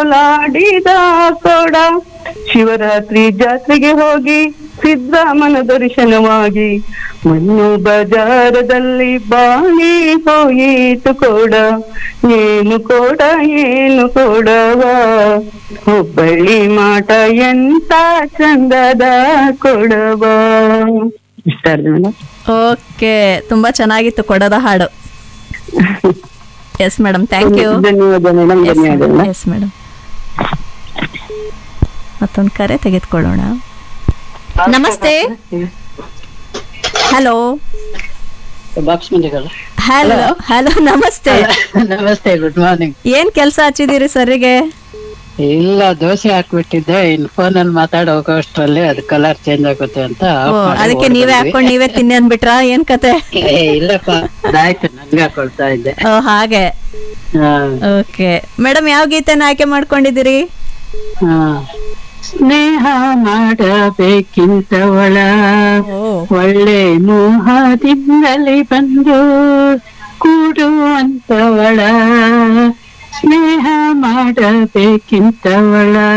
ಓಲಾಡಿದ ಕೊಡ ಶಿವರಾತ್ರಿ ಜಾತ್ರೆಗೆ ಹೋಗಿ ಸಿದ್ದರಾಮನ ದರ್ಶನವಾಗಿ ಮಣ್ಣು ಬಜಾರದಲ್ಲಿ ಬಾಳಿ ಹೋಯಿತು ಕೊಡ ಏನು ಕೊಡ ಏನು ಕೊಡವ ಹುಬ್ಬಳ್ಳಿ ಮಾಟ ಎಂತ ಚಂದದ ಕೊಡವ ಇಷ್ಟ ಮೇಡಮ್ ಓಕೆ ತುಂಬಾ ಚೆನ್ನಾಗಿತ್ತು ಕೊಡದ ಹಾಡು ಎಸ್ ಮೇಡಮ್ ಥ್ಯಾಂಕ್ ಯು ಧನ್ಯವಾದ ಮೇಡಮ್ ಧನ್ಯವಾದ ಎಸ್ ಮೇಡಮ್ ಮತ್ತೊಂದು ಕರೆ ತೆಗೆದುಕೊಳ್ಳೋಣ ನಮಸ್ತೆ ಹಲೋ ಬಾಕ್ಸ್ ಮಂದಿಗಳು ಹಲೋ ಹಲೋ ನಮಸ್ತೆ ನಮಸ್ತೆ ಗುಡ್ ಮಾರ್ನಿಂಗ್ ಏನ್ ಕೆಲಸ ಹಚ್ಚಿದಿರಿ ಸರ್ರಿಗೆ ಇಲ್ಲ ದೋಸೆ ಹಾಕ್ಬಿಟ್ಟಿದ್ದೆ ಇನ್ ಫೋನ್ ಅಲ್ಲಿ ಮಾತಾಡ ಹೋಗೋಷ್ಟ್ರಲ್ಲಿ ಅದು ಕಲರ್ ಚೇಂಜ್ ಆಗುತ್ತೆ ಅಂತ ಓ off ಮಾಡಿ ಅದಕ್ಕೆ ಓಡ್ ನೀವೇ ಬಂದ್ವಿ. ಹಾಕೊಂಡ್ ನೀವೇ ತಿನ್ನಿ ಅಂದ್ಬಿಟ್ರಾ ಏನ್ ಕತೆ ಏ, ಇಲ್ಲಪ್ಪ ಅದಾಯ್ತು ನನ್ಗೆ ಹಾಕೊಳ್ತಾ ಇದ್ದೆ ಓ ಹಾಗೆ ಹಾ, ಓಕೆ ಮೇಡಮ್ ಯಾವ ಗೀತೆನ ಆಯ್ಕೆ ಮಾಡ್ಕೊಂಡಿದ್ದೀರಿ ಹಾ. ಸ್ನೇಹ ಮಾಡಬೇಕಿಂತವಳ ಓ ಒಳ್ಳೆ ಮೋಹದಿಂದಲೇ ಬಂದು ಕೂಡುವಂತವಳ ಸ್ನೇಹ ಮಾಡಬೇಕಿಂತವಳ